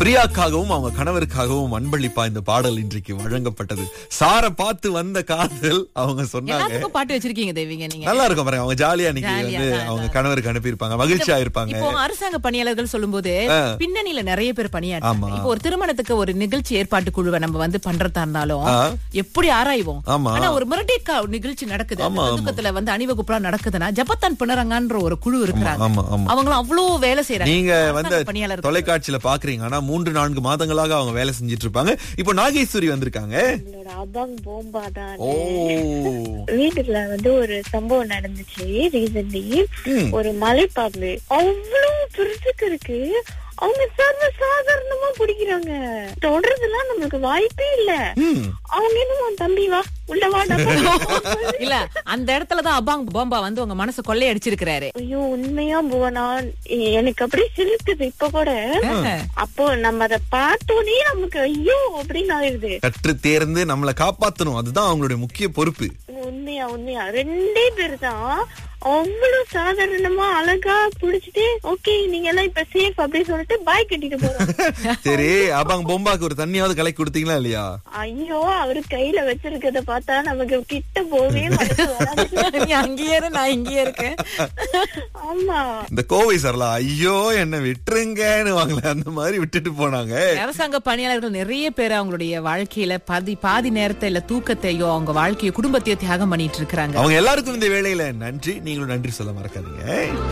பிரியாக்காகவும் அவங்க கணவருக்காகவும் அன்பளிப்பா இந்த பாடல் இன்றைக்கு வழங்கப்பட்டது சார பார்த்து வந்த காதல் அவங்க சொன்னாங்க எல்லாத்துக்கும் பாட்டு வச்சிருக்கீங்க தேவிங்க நீங்க நல்லா இருக்கும் பாருங்க அவங்க ஜாலியா இன்னைக்கு ஜாலியா வந்து தான், அவங்க கணவருக்கு அனுப்பியிருப்பாங்க மகிழ்ச்சியா இருப்பாங்க இப்போ அரசாங்க பணியாளர்கள் சொல்லும்போது பின்னணியில நிறைய பேர் பணியாற்றாங்க ஆமா. இப்போ ஒரு திருமணத்துக்கு ஒரு நிகழ்ச்சி ஏற்பாட்டு குழுவை நம்ம வந்து பண்றதா இருந்தாலும் ஆ. எப்படி ஆராய்வோம் ஆமா. ஆனா ஒரு மிரட்டேக்கா நிகழ்ச்சி நடக்குது அந்த ஆமா, ஆமா. ஒதுக்கத்துல வந்து அணிவகுப்புலாம் நடக்குதுன்னா ஜப்பத்தான் பிணரங்கன்ற ஒரு குழு இருக்கிறாங்க ஆமா ஆமா அவங்களும் அவ்வளவு வேலை செய்யறாங்க நீங்க வந்து அரசாங்க பணியாளர்கள் தொலைக்காட்சியில பாக்குறீங்க ஆனா மூன்று நான்கு மாதங்களாக அவங்க வேலை செஞ்சிட்டு இருப்பாங்க இப்போ நாகேஸ்வரி வந்திருக்காங்க என்னோட அபாங் போம்பா தான் ஓ வீட்டுல வந்து ஒரு சம்பவம் நடந்துச்சு ரீசன்ட்லி ம். ஒரு மலைப்பாம்பு அவ்வளவு பெருசுக்கு இருக்கு அவங்க சர்வ சாதாரணமா பிடிக்கிறாங்க தொடர்றதுலாம் நம்மளுக்கு வாய்ப்பே இல்ல ம். அவங்க என்னமோ தம்பி வா உள்ள வா டப்பா." இல்ல அந்த இடத்துலதான் அபாங் போம்பா வந்து உங்க மனசு கொள்ளையடிச்சிருக்கிறாரு ஐயோ உண்மையா புவனா எ- எனக்கு அப்படியே சிலுக்குது இப்ப கூட அப்போ நம்ம அத பார்த்தோன்னே நமக்கு ஐயோ அப்படின்னு ஆயிடுது கற்று தேர்ந்து நம்மளை காப்பாத்தணும் அதுதான் அவங்களுடைய முக்கிய பொறுப்பு உண்மையா உண்மையா ரெண்டே பேர் தான் அவ்வளவு சாதாரணமா அழகா புடிச்சிட்டு ஓகே நீங்க எல்லாம் இப்ப சேஃப் அப்படின்னு சொல்லிட்டு பாய் கட்டிட்டு போறோம் சரி அப்பாங்க பொம்பாக்கு ஒரு தண்ணியாவது கலக்கி கொடுத்தீங்களா இல்லையா ஐயோ அவரு கையில வச்சிருக்கத பார்த்தா நமக்கு கிட்ட போவே மனசு வராது. நீ அங்கேயே இரு, நான் இங்கேயே இருக்கேன் ஆமா இந்த கோவை சரலா ஐயோ என்ன விட்டுருங்கன்னு வாங்கல அந்த மாதிரி விட்டுட்டு போனாங்க அரசாங்க பணியாளர்கள் நிறைய பேர் அவங்களுடைய வாழ்க்கையில பாதி பாதி நேரத்தை இல்ல தூக்கத்தையோ அவங்க வாழ்க்கையோ குடும்பத்தையோ தியாகம் பண்ணிட்டு இருக்காங்க அவங்க எல்லாருக்கும் இந்த வேளையில நன்றி நீங்களும் நன்றி சொல்ல மறக்காதீங்க